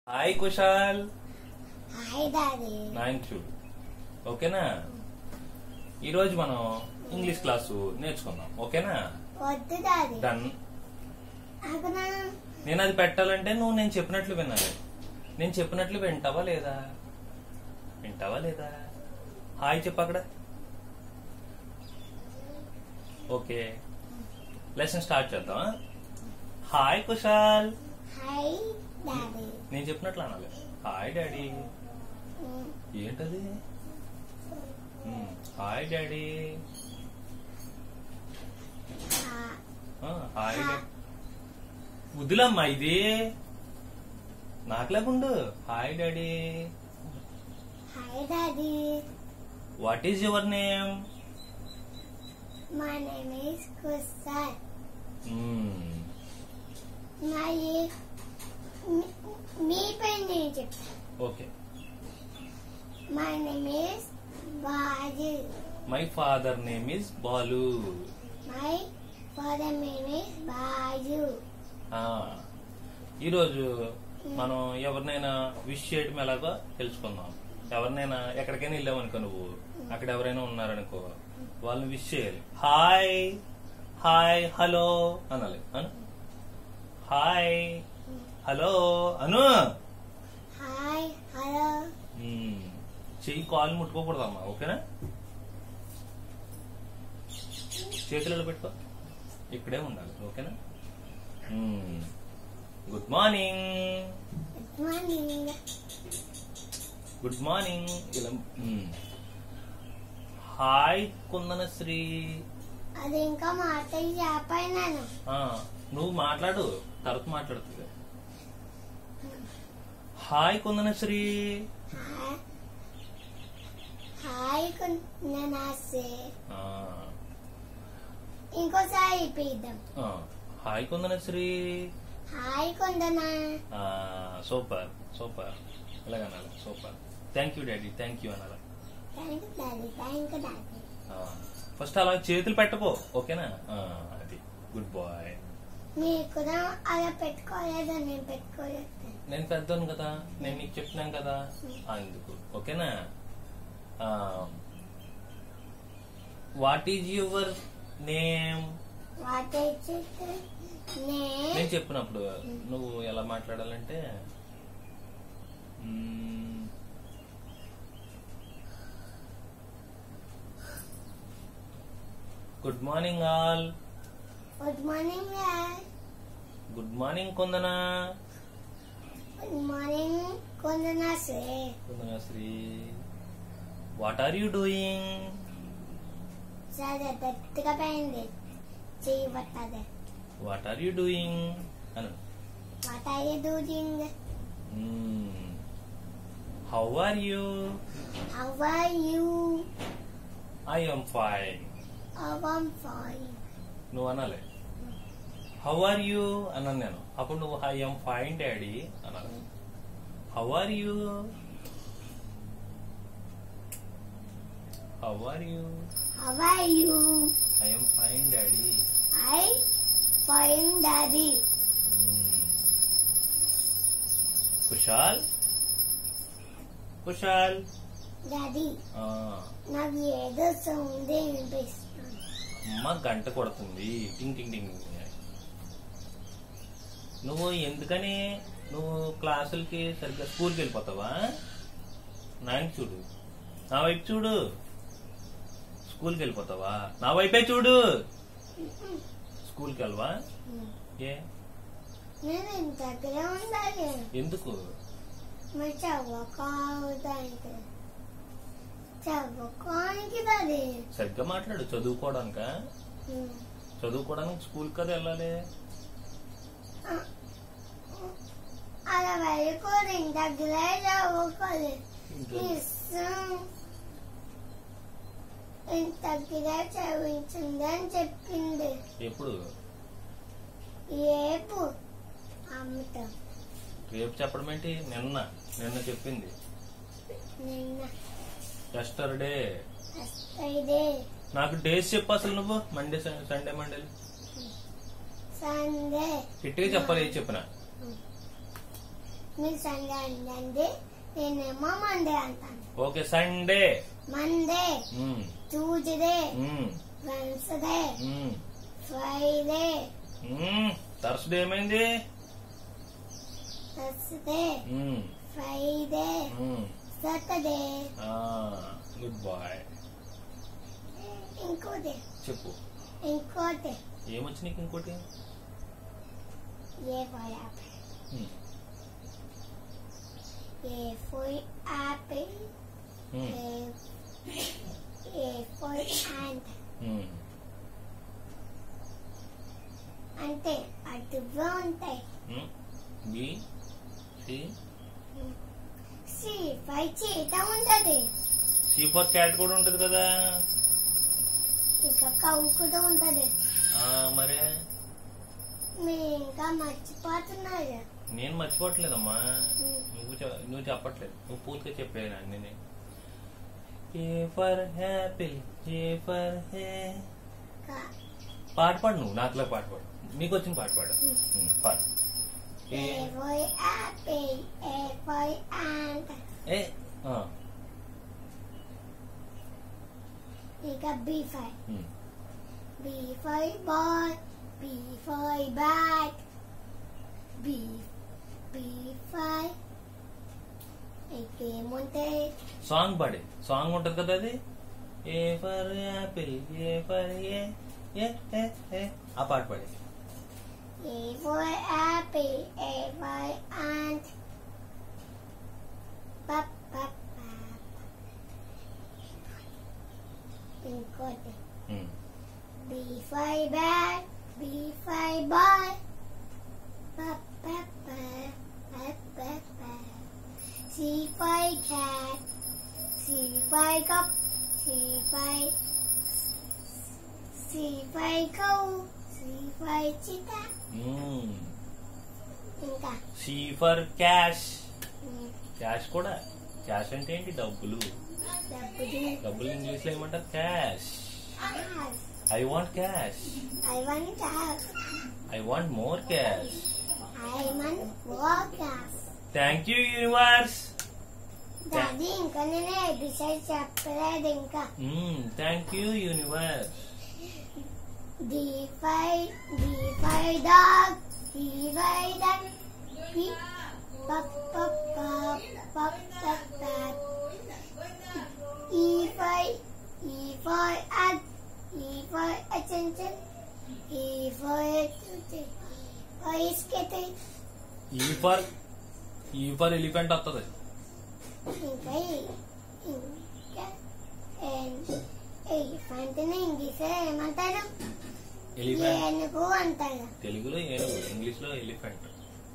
Hi Kushal hi daddy nine చూడు ఓకేనా ఈరోజు మనం ఇంగ్లీష్ క్లాసు నేర్చుకుందాం ఓకేనా వద్దు డాడీ డన్ అక్కడ నేను అది పెట్టాలంటే నువ్వు నేను చెప్పినట్లు వినాలి నేను చెప్పినట్లు వింటావా లేదా వింటావా లేదా హాయ్ చెప్పు అక్కడ ఓకే లెసన్ స్టార్ట్ చేద్దాం హాయ్ కుశాల్ హాయ్ డాడీ నేను చెప్పినట్లు అనాలి హాయ్ డాడీ ఏంటది మ్మ్. హాయ్ డాడీ ఆ, హాయ్ డా- వద్దులమ్మా ఇది నాకులాగుండు hi daddy hi daddy what is your name my name is Kushal మ్మ్. మరి మీ- మీ పేరు నేను చెప్తా okay my name is Baju my father name is Balu my father name is Baju ఆ, ఈరోజు మనం ఎవరినైనా విష్ చేయడం ఎలాగో తెలుసుకుందాం ఎవరినైనా ఎక్కడికైనా వెళ్ళామనుకో నువ్వు అక్కడ ఎవరైనా ఉన్నారనుకో వాళ్ళని విష్ చేయాలి హాయ్ హాయ్ హలో అనాలి అను హాయ్ హలో అను హాయ్ హలో మ్మ్. చెయ్యి కాలు ముట్టుకోకూడదమ్మా ఓకేనా చేతులలో పెట్టుకో ఇక్కడే ఉండాలి ఓకేనా మ్మ్. Good morning good morning good morning ఇలా మ్మ్. హాయ్ కుందనశ్రీ అది ఇంకా మాట్లాడి చెప్పైనాను ఆ, నువ్వు మాట్లాడు తర్వాత మాట్లాడుతుంది హాయ్ కుందనశ్రీ హాయ్ హాయ్ కొందనాసే ఆ, ఇంకోసారి ఇప్పిద్దాం ఆ, హాయ్ కుందనశ్రీ హాయ్ కొందనా ఆ, సూపర్ సూపర్ ఇలాగనాలి super thank you daddy thank you అనాలి thank you daddy thank you daddy ఆ, ఫస్ట్ అలా చేతులు పెట్టుకో ఓకేనా ఆ, అది గుడ్ బాయ్ మీరు కూడా అలా పెట్టుకోలేదు నేను పెట్టుకోలేదు నేను పెద్దోను కదా నేను నీకు చెప్తున్నాను కదా అందుకు ఓకేనా what is your name what నే నేను చెప్పినప్పుడు నువ్వు ఎలా మాట్లాడాలంటే మ్మ్, good morning all good morning good morning Kundana good morning కొందనాసే Kundana Sri what are you doing సరే గట్టిగా పోయింది చెయ్యి పట్టదే వాట్ ఆర్ యూ డూయింగ్ అను what are you doing how are you how are you I am fine అవమ్ ఫైన్ నువ్వు అనాలి హౌ ఆర్ యూ అన్నాను నేను అప్పుడు నువ్వు ఐ ఎమ్ ఫైన్ డాడీ అనాలి how are you how are you how are you I am fine daddy I fine daddy Kushal Kushal daddy ఆ, నాకు ఏదో సౌండ్ వినిపిస్తుంది అమ్మ గంట కొడుతుంది టింగ్ టింగ్ టింగ్ నువ్వు ఎందుకని నువ్వు క్లాసులకి సరిగ్గా స్కూల్కి వెళ్ళిపోతావా నాయన చూడు నా వైపు చూడు స్కూల్కి వెళ్ళిపోతావా నా వైపే చూడు స్కూల్కి వెళ్ళవా ఏ నేను ఇంత దగ్గరే ఉండాలి ఎందుకు మరి చదువుకోవడానికి చదువుకోనికి అది సరిగ్గా మాట్లాడు చదువుకోవడానిక చదువుకోవడానికి స్కూల్ కదా వెళ్ళాలి అలా వెళ్ళకూడదు ఇంత దగ్గరే చదువుకోదు ఇంకా ఇష్టం ఇంత దగ్గరే చదివించింది అని చెప్పింది ఎప్పుడు ఏపు అమ్ముతాం రేపు చెప్పడం ఏంటి నిన్న నిన్న చెప్పింది నిన్న ఎస్టర్డే ఇదే నాకు డేస్ చెప్పు అసలు నువ్వు మండే సండే మండే సండే గట్టిగా చెప్పాలి ఏది చెప్పిన మీరు సండే అండి నేనేమో మండే అంటాను ఓకే సండే మండే మ్మ్. ట్యూస్డే మ్మ్. వెన్స్డే మ్మ్. ఫ్రైడే మ్మ్. థర్స్డే ఏమైంది థర్స్డే మ్మ్. ఫ్రైడే మ్మ్. సాటర్డే ఆ, గుడ్ బాయ్ ఇంకోటి చెప్పు ఇంకోటి ఏమొచ్చి నీకు ఇంకోటి ఏ ఫర్ యాపిల్ మ్మ్. ఏ ఫర్ యాపిల్ మ్మ్. ఏ ఫర్ యాంట్ మ్మ్. అంటే అటుగా ఉంటాయి మ్మ్. బి సి సి పై చీట ఉంటది సి ఫర్ క్యాట్ కూడా ఉంటది కదా ఇంకా కవ్వు కూడా ఉంటది ఆ, మరే మీరు ఇంకా మర్చిపోతున్నారు నేను మర్చిపోవట్లేదమ్మా మ్మ్. నువ్వు చె- నువ్వు చెప్పట్లేదు నువ్వు పూర్తిగా చెప్పేనా నేను ఏ ఫర్ హ్యాపిల్ ఏ ఫర్ హే కా- పాట పాడు నువ్వు నాకులా పాట పాడు మీకు వచ్చిన పాట పాడు మ్మ్. మ్మ్, పాడు ఏ A for apple, A for ant. ఏ ఆ, ఇంకా B for మ్మ్. B for ball, B for bat, B B for ఇంకేముంటాయి సాంగ్ పాడే సాంగ్ ఉంటది కదా అది A for apple A for A A A, A ఆ పాట పాడే A for apple, A for ant. Pap, pap, pap. ఇంకోటి మ్మ్. B for bat, B for ball. Pap, pap, pap, pap, pap, pap. C for cat, C for cup, C for C for cow, C for cheetah. Hmm. ఇంకా C for cash um, cash కూడా cash అంటే ఏంటి డబ్బులు డబ్బులు డబ్బులు English లో ఏమంటారు cash Ass. I want cash I want ass. I want more cash I want walk ass. Thank you universe daddy ఇంకా నేను ఎబిసైడ్ చెప్పలేదు ఇంకా thank you universe D for D for dog, D for duck, P pop pop pop pop pop pop. E for E for egg, E for attention, E for attention, for skittle. E for E for elephant వస్తుంది ఇంకా ఈ- ఇంకా elephant English ఏమంటారు elephant ఏనుగు అంటారు తెలుగులో ఏనుగు English లో ఎలిఫెంట్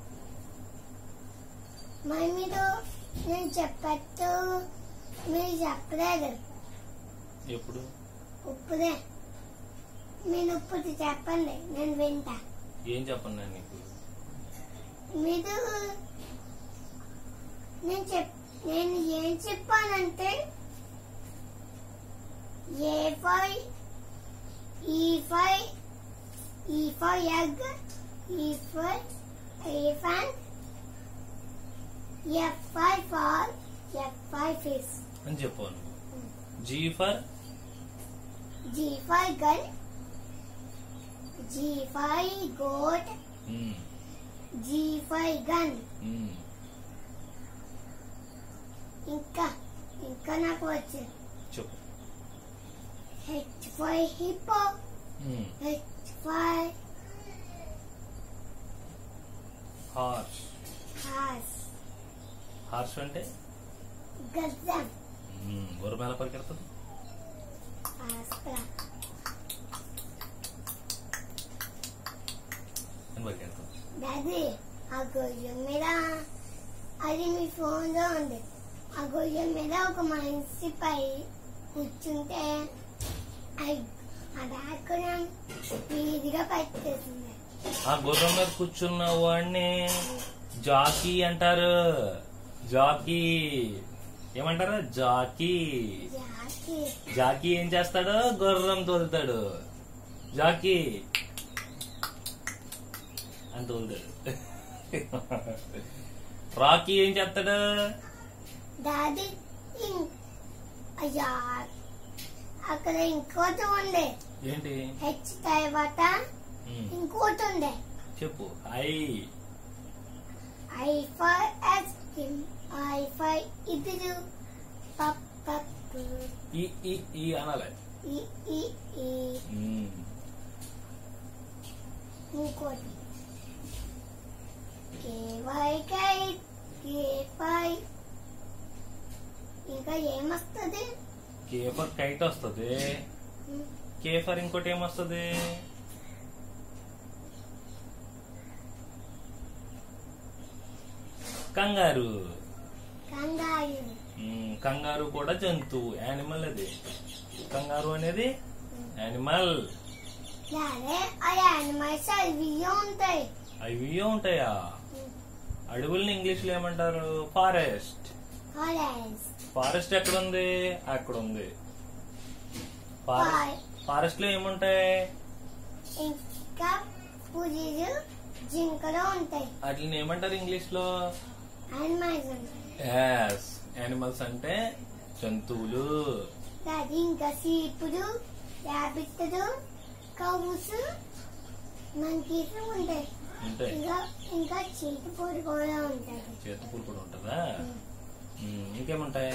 మరి మీరు నేను చెప్పట్టు మీరు చెప్పలేదు ఎప్పుడు ఇప్పుడే మీరు ఇప్పుడు చెప్పండి నేను వింటా ఏం చెప్పను నేను నీకు మీరు నేను చెప్ నేను ఏం చెప్పానంటే ఏ ఫై ఈ ఫై ఈ for egg E for elephant F for fall F for fish అని చెప్పు నువ్వు G for G for gun. G for goat. G for gun. ఇంకా ఇంకా నాకు వచ్చు చెప్పు H for hippo H for horse horse horse అంటే గద్దం గుర్రం ఎలా పరిగెడుతుంది ఆస్త్ర అని పరిగెడుతుంది డాడీ ఆ గొయ్యం మీద అది మీ ఫోన్ లో ఉంది ఆ గొయ్యం మీద ఒక మనిషి పై కూర్చుంటే ఆ- ఆ బ్యాగ్ కూడా వీధిగా పట్టేసింది ఆ గుర్రం మీద కూర్చున్న వాడిని జాకీ అంటారు జాకీ ఏమంటారు జాకీ జాకి జాకీ ఏం చేస్తాడు గుర్రం తోలుతాడు జాకీ అని తోలుతాడు రాకీ ఏం చేస్తాడు డాడీ ఇం- అయ్యా అక్కడ ఇంకోటి ఉండే ఏంటి హెచ్ తర్వాత ఉమ్, ఇంకోటి ఉండే చెప్పు ఐ ఐ ఫర్ ఎస్ ఐ ఫర్ ఇద్దరు పప్ పప్ ఈ ఈ ఈ అనాలి ఈ ఈ ఈ ఉమ్, ఇంకోటి కే వై కై కే పై ఇంకా ఏమొస్తుంది కే ఫర్ కైట్ వస్తుంది కే ఫర్ ఇంకోటి ఏమొస్తుంది కంగారు కంగారు ఉమ్, కంగారు కూడా జంతువు యానిమల్ అది కంగారు అనేది యానిమల్ అదే ఆ యానిమల్స్ అవి ఉంటాయి అవి ఉంటాయా అడవుల్ని ఇంగ్లీష్ లో ఏమంటారు ఫారెస్ట్ ఫారెస్ట్ ఫారెస్ట్ ఎక్కడ ఉంది అక్కడ ఉంది ఫారెస్ట్ Fire. ఫారెస్ట్ లో ఏముంటాయి ఇంకా పులిలు జింకలు ఉంటాయి వాటిని ఏమంటారు ఇంగ్లీష్ లో యానిమల్స్ ఉంటాయి యాస్ యానిమల్స్ అంటే జంతువులు అది ఇంకా సీపులు ర్యాబిట్లు కౌస్ మంకీస్ ఉంటాయి ఉంటాయి ఇంకా ఇంకా చీటి పొడి కూడా ఉంటాయి చేతుపూలు కూడా ఉంటుందా ఉమ్, ఇంకేముంటాయి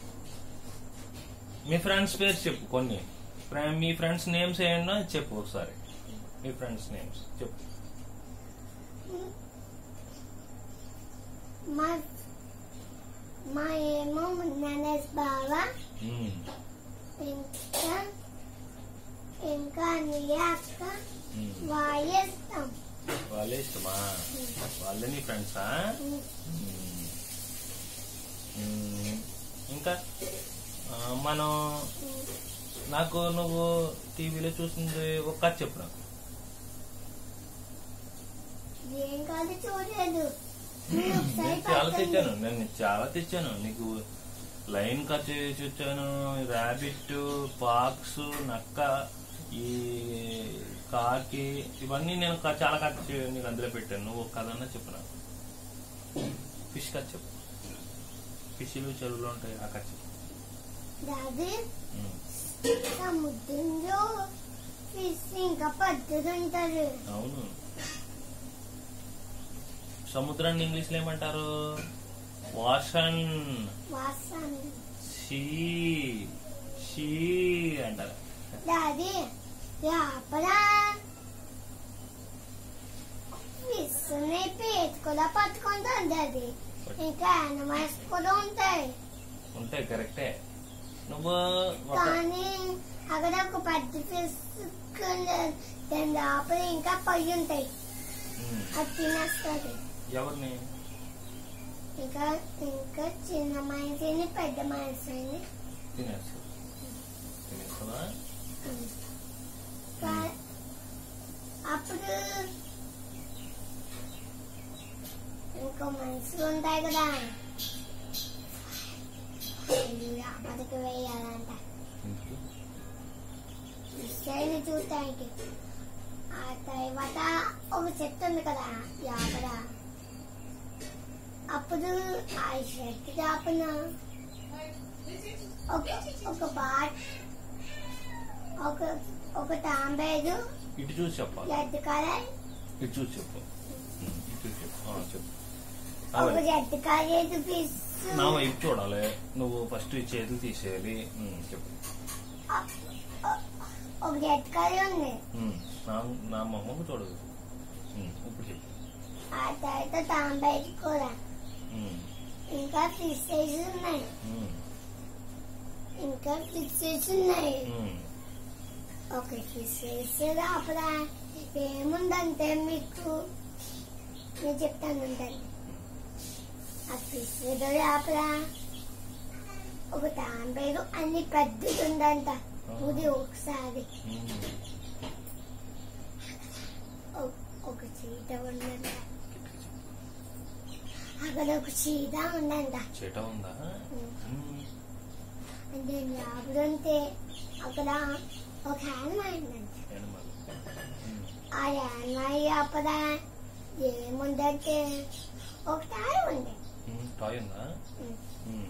మీ ఫ్రెండ్స్ పేరు చెప్పు కొన్ని ఫ్రె- మీ ఫ్రెండ్స్ నేమ్స్ ఏంటో చెప్పు ఒకసారి మీ ఫ్రెండ్స్ నేమ్స్ చెప్పు మా మా ఏమో ననేష్ బావ ఉమ్, ఇంకా ఇంకా నీయ అక్క ఉమ్. వాయిస్తాం వాళ్ళే ఇష్టమా వాళ్ళే నీ ఫ్రెండ్సా ఇంకా ఆ, మనం నాకు నువ్వు టీవీలో చూసింది ఒక కథ చెప్పు నాకు ఏం కాదు చూడలేదు మీరు ఒకసారి నేను చాలా పట్టండి. తెచ్చాను నేను చాలా తెచ్చాను నీకు లైన్ కట్ తెచ్చాను ర్యాబిట్ పాక్స్ నక్క ఈ కాకి ఇవన్నీ నేను క- చాలా కట్ చే- నీకు అందులో పెట్టాను నువ్వు ఒక కథ అన్నా చెప్పు నాకు ఫిష్ కథ చెప్పు ఫిష్లు చెరువులో ఉంటాయి ఆ కథ చెప్పు దాది ఉమ్, సముద్రంలో ఫిష్ ఇంకా పద్ధతి ఉంటారు అవును సముద్రాన్ని ఇంగ్లీష్ లో ఏమంటారు వాషన్ వాసన షీ షీ అంటారు దాది లోపల ఫిష్ ని పేట్ కూడా పట్టుకుంటుంది అది ఇంకా యానిమల్స్ కూడా ఉంటాయి ఉంటాయి కరెక్టే నువ్వు ఒక కానీ అక్కడ ఒక పెద్ద ఫిష్ దాని లోపల ఇంకా పొయ్యి ఉంటాయి ఉమ్, అది తినేస్తుంది ఎవరిని ఇంకా ఇంకా చిన్న మనిషిని పెద్ద మనిషిని తినేస్తావు తినేస్తావా కా- అప్పుడు ఇంకో మనుషులు ఉంటాయి కదా అవి అప్పటికి వేయాలంట ఎందుకు? ఇష్టైన చూడటానికి ఆ తర్వాత ఒక చెట్టు ఉంది కదా యాపడ అప్పుడు ఆ చెట్టు చాపన ఒక ఒక బాట్ ఒక ఒక తాంబేదు ఇటు చూసి చెప్పాలి రెడ్ కలర్ ఇటు చూసి చెప్పు ఉమ్, ఇటు చూసి చెప్పు ఆ, చెప్పు ఒక అవే. రెడ్ కలర్ ఫిష్ నా వైపు చూడాలి నువ్వు ఫస్ట్ ఈ చేతులు తీసేయాలి ఉమ్, చెప్పు ఒక రెడ్ కలర్ ఉంది ఉమ్, నా నా మొహం చూడదు ఉమ్, ఇప్పుడు చెప్పు ఆ తర్వాత తాంబేదు కూర ఉమ్, ఇంకా ఫిషెస్ ఉన్నాయి ఉమ్, ఇంకా ఫిషెస్ ఉన్నాయి ఉమ్, ఒక ఫిషెస్ లోపల ఏముందంటే మీకు నేను చెప్తాను ఉండండి ఆ ఫిష్ లోపల ఒక తాంబేరు అన్ని పెద్దది ఉందంట ఇది ఒకసారి ఉమ్. ఒ- ఒక చీట ఉందంట అక్కడ ఒక చీట ఉందంట చేట ఉందా ఉమ్, అంటే లోపల ఉంటే అక్కడ ఒక హ్యాన్మాన్ ఉందంట animal. ఉమ్, ఆ యాన్మాయి లోపల ఏముందంటే ఒక తాడు ఉంది ఉమ్, టాయ్ ఉందా ఉమ్. ఉమ్,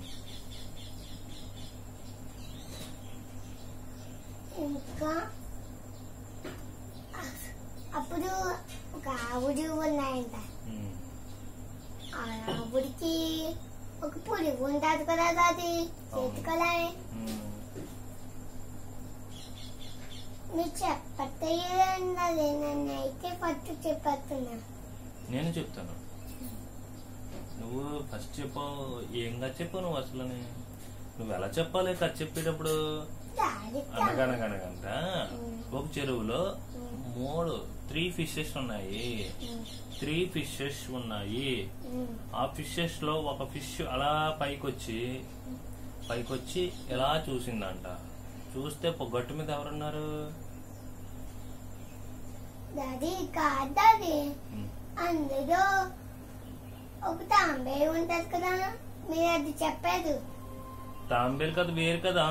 ఇంకా అప్పుడు ఒక ఆవుడు ఉన్నాయంట ఉమ్. ఆ ఆవుడికి ఒక పురుగు ఉంటుంది కదా అది చేతుకలా ఉమ్. మీరు చెప్పట్టేది నన్ను అయితే ఫస్ట్ చెప్పేస్తున్నా నేను చెప్తాను నువ్వు ఫస్ట్ చెప్పు ఏంగా చెప్పు నువ్వు అసలు నువ్వు ఎలా చెప్పాలి కథ చెప్పేటప్పుడు అనగనగనగంట ఒక చెరువులో మూడు త్రీ ఫిషెస్ ఉన్నాయి త్రీ ఫిషెస్ ఉన్నాయి ఆ ఫిషెస్ లో ఒక ఫిష్ అలా పైకొచ్చి పైకొచ్చి ఎలా చూసిందంట చూస్తే పొ- గట్టు మీద ఎవరున్నారు అది కాదు ఉమ్, అందులో ఒక తాంబే ఉంటది కదా మీరు అది చెప్పారు తాంబేలు కదా వేరు కదా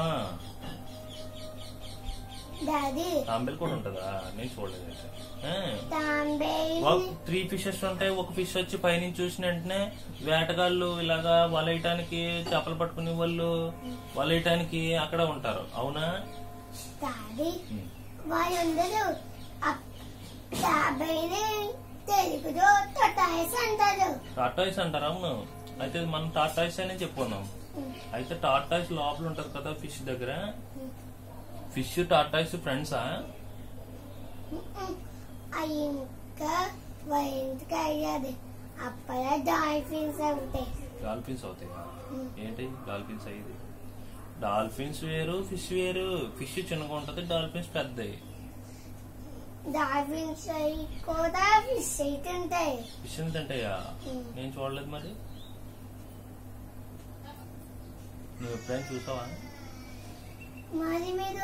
దాది తాంబేలు కూడా ఉంటుందా నేను చూడలేదు అయితే. ఆ. తాంబే ఒక త్రీ ఫిషెస్ ఉంటాయి ఒక ఫిష్ వచ్చి పైనుంచి చూసిన వెంటనే వేటగాళ్ళు ఇలాగా వలయటానికి చేపలు పట్టుకునే వాళ్ళు వలయటానికి అక్కడ ఉంటారు అవునా దాది ఉమ్. వాళ్ళు ఉండరు తాంబేని తెలుగులో తొటాయిస్ అంటారు టాటాయిస్ అంటారు అవును అయితే మనం టాటాయిస్ అనే చెప్పుకున్నాం అయితే టాటాయిస్ లోపల ఉంటది కదా ఫిష్ దగ్గర ఫిష్ టాటాయిస్ ఫ్రెండ్సా అవి ఇంకా వాళ్ళ ఇంటికి అయ్యాది అప్పుడే డాల్ఫిన్స్ అవుతాయి డాల్ఫిన్స్ అవుతాయి ఏంటి డాల్ఫిన్స్ అయ్యేది డాల్ఫిన్స్ వేరు ఫిష్ వేరు ఫిష్ చిన్నగా ఉంటది డాల్ఫిన్స్ పెద్దవి డాల్ఫిన్స్ అవి కూడా ఫిష్ అయితే ఉంటాయి ఫిష్ తింటాయా ఉమ్. నేను చూడలేదు మరి నువ్వు ఎప్పుడైనా చూసావా మరి మీరు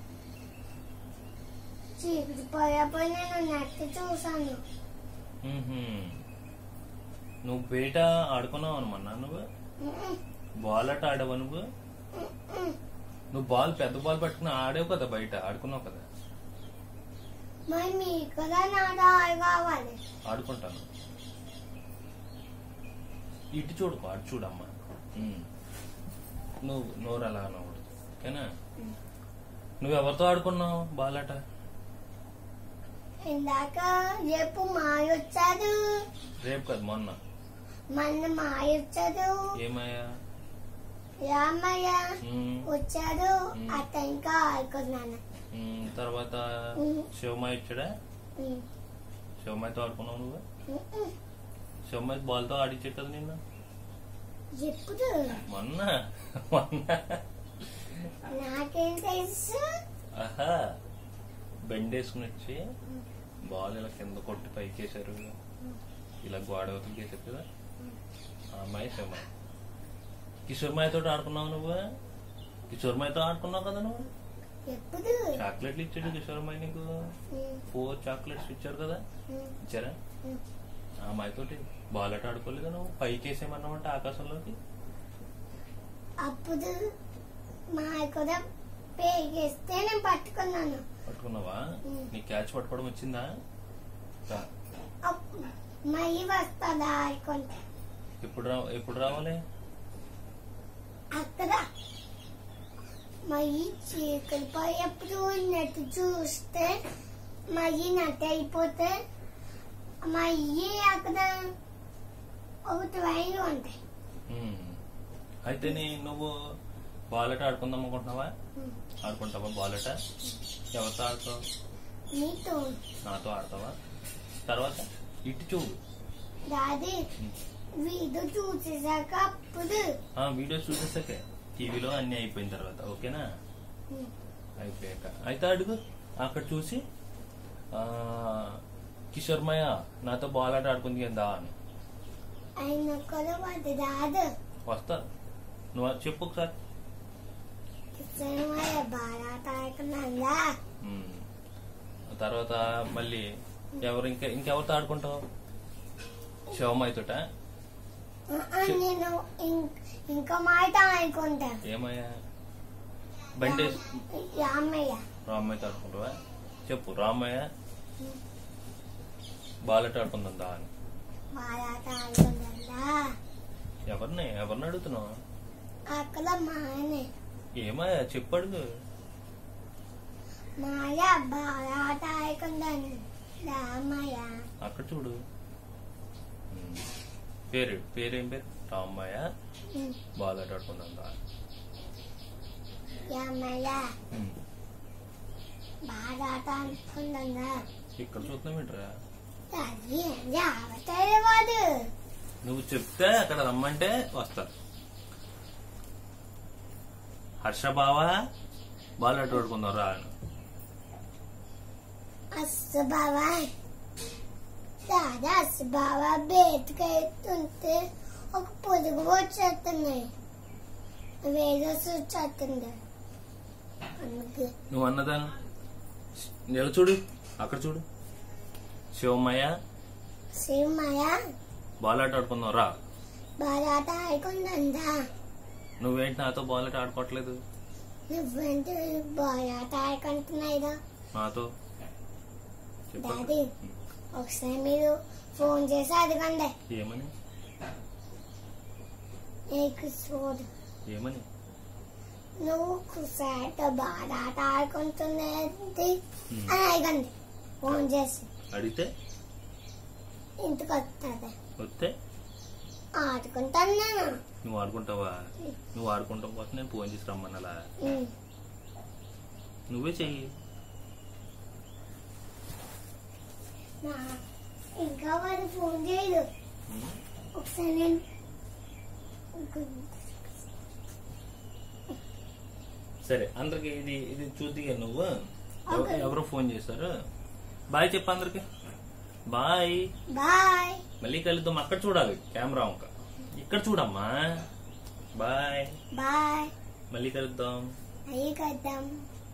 చీకటి పోయపోయి నేను నెట్ చూసాను మ్మ్హ్మ్. నువ్వు బయట ఆడుకున్నావు అనమన్నా నువ్వు బాల్ అట ఆడావా నువ్వు నువ్వు బాల్ పెద్ద బాల్ పట్టుకుని ఆడావు కదా బయట ఆడుకున్నావు కదా మరి మీకు కూడా నా డాల్ కావాలి ఆడుకుంటాను ఇటు చూడుకో అటు చూడమ్మా మ్మ్. నువ్వు నోరు అలా అనకూడదు ఓకేనా నువ్వు ఎవరితో ఆడుకున్నావు బాల్ ఆట ఇందాక రేపు మాయ వచ్చాడు రేపు కదా మొన్న మొన్న మాయ వచ్చాడు ఏమయ్యా రామయ్య మ్మ్. వచ్చాడు ఉమ్. అతను ఇంకా ఆడుకున్నాను మ్మ్. తర్వాత మ్మ్. శివమాయ ఇచ్చాడా ఉమ్. శివమాయతో ఆడుకున్నావు నువ్వు ఉమ్. శివమాయ బాల్తో ఆడిచ్చాడు కదా నిన్న ఎప్పుడు మొన్న మొన్న నాకేం తెలుసు ఆహా బెండేసుకుని వచ్చి బాల్ ఇలా కింద కొట్టి పైకేశారు ఇలా గోడ అవతలకి వేసారు కదా ఆ అమ్మాయి శివమాయ కిషోర్మాయతో ఆడుకున్నావు నువ్వు కిషోర్మాయతో ఆడుకున్నావు కదా నువ్వు ఎప్పుడు చాక్లెట్లు ఇచ్చాడు కిషోర్మాయ నీకు ఉమ్. ఫోర్ చాక్లెట్స్ ఇచ్చారు కదా ఉమ్. ఇచ్చారా ఉమ్. ఆ అమ్మాయితోటి బాల్ అట ఆడుకోలేదు నువ్వు పైకి వేసేయమన్నావంటే ఆకాశంలోకి అప్పుడు మా కూడా పేగేస్తే నేను పట్టుకున్నాను పట్టుకున్నావా ఉమ్. నీ క్యాచ్ పట్టుకోవడం వచ్చిందా రా. అప్- మళ్ళీ వస్తుందా అనుకుంటా ఎప్పుడు రా ఎప్పుడు రావాలి అక్కడ మళ్ళీ చీకటి పోయేప్పుడు నెట్ చూస్తే మళ్ళీ నెట్ అయిపోతే మళ్ళీ అక్కడ ఒక ట్రైన్ ఉంటాయి ఉమ్. అయితే నీ నువ్వు బాలట ఆడుకుందాం అనుకుంటున్నావా ఆడుకుంటావా బాలట ఎవరితో ఆడతావు నీతో నాతో ఆడతావా తర్వాత ఇటు చూడు దాది వీడియో చూసేసాక అప్పుడు ఆ వీడియో చూసేసాకే టీవీలో అన్ని అయిపోయిన తర్వాత ఓకేనా ఉమ్, అయిపోయాక అయితే అడుగు అక్కడ చూసి ఆ, కిషోర్మయ్య నాతో బాల్ ఆట ఆడుకుంది కదా అని ఆయన కూడా వాడు రాదు వస్తారు నువ్వు చెప్పు ఒకసారి సినిమా బాగా తాకున్నా ఉమ్. తర్వాత మళ్ళీ ఎవరు ఇంకా ఇంకెవరితో ఆడుకుంటావు శివమయ్యతోట నేను ఇం- ఇంకా మాట అనుకుంటా ఏమయ్యా బండి రామయ్య రామయ్యతో ఆడుకుంటావా చెప్పు రామయ్య బాలట ఆడుకుందా అని బాగా తాకుందా ఎవరిని ఎవరిని అడుగుతున్నావు అక్కడ మాయనే ఏమాయా చెప్పడుగు మాయ బాగా ఆట ఆడుకుంటాను రామయ్య అక్కడ చూడు ఉమ్. పేరు పేరేం పేరు రామయ్య బాల్ ఆట ఆడుకుందా రామయ్య బాగా ఆట ఆడుకుంటుందా ఇక్కడ చూస్తున్నాం ఏంట్రా అది రావట్లేదు వాడు నువ్వు చెప్తే అక్కడ రమ్మంటే వస్తారు హర్ష బావా బాల్ ఆట ఆడుకుందాం రా అని. అస్సు బావా దాదా అస్సు బావా బయటకు వెళ్తుంటే ఒక పొదుగు వచ్చేస్తున్నాయి వేరేసి వచ్చేస్తుంది అందుకే నువ్వు అన్నదాను నిల చూడు అక్కడ చూడు శివమ్మయ్య శ్రీమయ్య బాల్ ఆట ఆడుకుందాం రా బాగా ఆట ఆడుకుంటుందా నువ్వేంటి నాతో బాల్ ఆట ఆడుకోవట్లేదు నువ్వేంటి బాగా ఆట ఆడుకుంటున్నాయిగా నాతో చెప్పు. డాడీ ఒకసారి మీరు ఫోన్ చేసి అడగండి ఏమని నీకు చూడు ఏమని నువ్వు కుసారితో బాగా ఆట ఆడుకుంటున్నది ఉమ్. అని అడగండి ఫోన్ చేసి అడిగితే ఇంటికి వస్తుంది వస్తే ఆడుకుంటాను నేను నువ్వు ఆడుకుంటావా నువ్వు ఆడుకుంటాం కోసం నేను ఫోన్ చేసి రమ్మన్నలా ఉమ్. నువ్వే చెయ్యి నా- ఇంకా వాడు ఫోన్ చేయదు ఉమ్. ఒకసారి నేను సరే అందరికి ఇది ఇది చూద్దిగా నువ్వు ఎవ- Okay. ఎవరో ఫోన్ చేశారు బాయ్ చెప్పు అందరికి బాయ్ బాయ్ మళ్ళీ కలుద్దాం అక్కడ చూడాలి కెమెరా ఇంకా ఇక్కడ చూడమ్మా బాయ్ బాయ్ మళ్ళీ కలుద్దాం అయ్యి కద్దాం